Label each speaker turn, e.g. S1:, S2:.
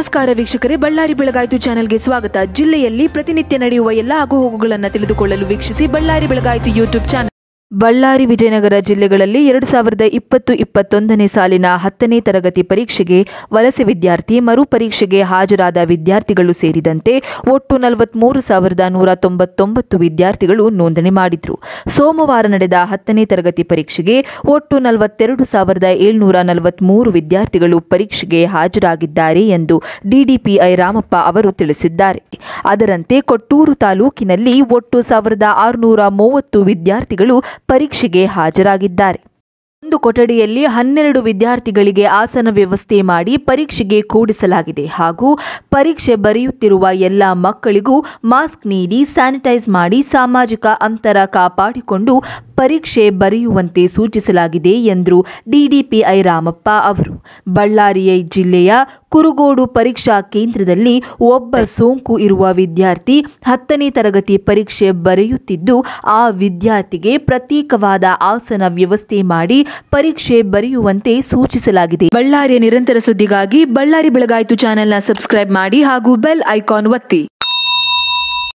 S1: ನಮಸ್ಕಾರ ವೀಕ್ಷಕರೇ ಬಳ್ಳಾರಿ ಬೆಳಗಾಯಿತು ಚಾನೆಲ್ಗೆ ಸ್ವಾಗತ ಜಿಲ್ಲೆಯಲ್ಲಿ ಪ್ರತಿನಿತ್ಯ ನಡೆಯುವ ಎಲ್ಲ ಆಗುಹೋಗುಗಳನ್ನು ತಿಳಿದುಕೊಳ್ಳಲು ವೀಕ್ಷಿಸಿ ಬಳ್ಳಾರಿ ಬೆಳಗಾಯಿತು ಯೂಟ್ಯೂಬ್ ಚಾನೆಲ್ ಬಳ್ಳಾರಿ ವಿಜಯನಗರ ಜಿಲ್ಲೆಗಳಲ್ಲಿ ಎರಡು ಸಾವಿರದ ಇಪ್ಪತ್ತು ಇಪ್ಪತ್ತೊಂದನೇ ಸಾಲಿನ ಹತ್ತನೇ ತರಗತಿ ಪರೀಕ್ಷೆಗೆ ವಲಸೆ ವಿದ್ಯಾರ್ಥಿ ಮರು ಪರೀಕ್ಷೆಗೆ ಹಾಜರಾದ ವಿದ್ಯಾರ್ಥಿಗಳು ಸೇರಿದಂತೆ ಒಟ್ಟು ನಲವತ್ಮೂರು ಸಾವಿರದ ನೂರ ತೊಂಬತ್ತೊಂಬತ್ತು ವಿದ್ಯಾರ್ಥಿಗಳು ನೋಂದಣಿ ಮಾಡಿದ್ರು ಸೋಮವಾರ ನಡೆದ ಹತ್ತನೇ ತರಗತಿ ಪರೀಕ್ಷೆಗೆ ಒಟ್ಟು ನಲವತ್ತೆರಡು ಸಾವಿರದ ಏಳ್ನೂರ ನಲವತ್ಮೂರು ವಿದ್ಯಾರ್ಥಿಗಳು ಪರೀಕ್ಷೆಗೆ ಹಾಜರಾಗಿದ್ದಾರೆ ಎಂದು ಡಿಡಿಪಿಐ ರಾಮಪ್ಪ ಅವರು ತಿಳಿಸಿದ್ದಾರೆ ಅದರಂತೆ ಕೊಟ್ಟೂರು ತಾಲೂಕಿನಲ್ಲಿ ಒಟ್ಟು ಸಾವಿರದ ಆರುನೂರ ಮೂವತ್ತು ವಿದ್ಯಾರ್ಥಿಗಳು ಪರೀಕ್ಷೆಗೆ ಹಾಜರಾಗಿದ್ದಾರೆ ಒಂದು ಕೊಠಡಿಯಲ್ಲಿ ಹನ್ನೆರಡು ವಿದ್ಯಾರ್ಥಿಗಳಿಗೆ ಆಸನ ವ್ಯವಸ್ಥೆ ಮಾಡಿ ಪರೀಕ್ಷೆಗೆ ಕೂಡಿಸಲಾಗಿದೆ ಹಾಗೂ ಪರೀಕ್ಷೆ ಬರೆಯುತ್ತಿರುವ ಎಲ್ಲ ಮಕ್ಕಳಿಗೂ ಮಾಸ್ಕ್ ನೀಡಿ ಸ್ಯಾನಿಟೈಸ್ ಮಾಡಿ ಸಾಮಾಜಿಕ ಅಂತರ ಕಾಪಾಡಿಕೊಂಡು ಪರೀಕ್ಷೆ ಬರೆಯುವಂತೆ ಸೂಚಿಸಲಾಗಿದೆ ಎಂದರು ಡಿಡಿಪಿಐ ರಾಮಪ್ಪ ಅವರು ಬಳ್ಳಾರಿಯ ಜಿಲ್ಲೆಯ ಕುರುಗೋಡು ಪರೀಕ್ಷಾ ಕೇಂದ್ರದಲ್ಲಿ ಒಬ್ಬ ಸೋಂಕು ಇರುವ ವಿದ್ಯಾರ್ಥಿ ಹತ್ತನೇ ತರಗತಿ ಪರೀಕ್ಷೆ ಬರೆಯುತ್ತಿದ್ದು ಆ ವಿದ್ಯಾರ್ಥಿಗೆ ಪ್ರತ್ಯೇಕವಾದ ಆಸನ ವ್ಯವಸ್ಥೆ ಮಾಡಿ ಪರೀಕ್ಷೆ ಬರೆಯುವಂತೆ ಸೂಚಿಸಲಾಗಿದೆ ಬಳ್ಳಾರಿಯ ನಿರಂತರ ಸುದ್ದಿಗಾಗಿ ಬಳ್ಳಾರಿ ಬೆಳಗಾಯಿತು ಚಾನೆಲ್ನ ಸಬ್ಸ್ಕ್ರೈಬ್ ಮಾಡಿ ಹಾಗೂ ಬೆಲ್ ಐಕಾನ್ ಒತ್ತಿ